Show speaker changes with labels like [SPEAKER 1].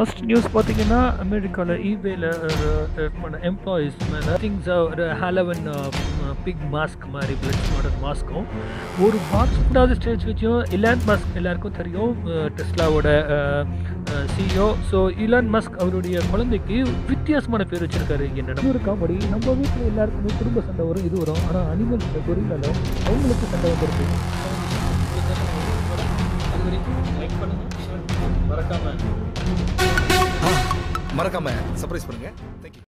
[SPEAKER 1] first news பார்த்தீங்கன்னா அமெரிக்காவில் ஈபேல பண்ண எம்ப்ளாயீஸ் மேலே திங்ஸ் ஒரு ஹாலவன் பிக் மாஸ்க் மாதிரி பிளட் மாடல் மாஸ்க்கும் ஒரு மார்ச் ரெண்டாவது ஸ்டேஜ் வச்சும் இலான் மஸ்க் எல்லாருக்கும் தெரியும் டெஸ்லாவோட சிஇஓ ஸோ இலான் மஸ்க் அவருடைய குழந்தைக்கு வித்தியாசமான பேர் வச்சிருக்காரு இங்கே நடந்து ஒரு காமெடி நம்ம வீட்டில் எல்லாருக்குமே குடும்ப சண்டை வரும் இது வரும் ஆனால் அனிமல் கொரிலால அவங்களுக்கு சண்டை வந்துருக்கு அது வரைக்கும் லைக் பண்ணுங்க மறக்காம
[SPEAKER 2] மறக்காம சர்ப்ரைஸ் பண்ணுங்க தேங்க்யூ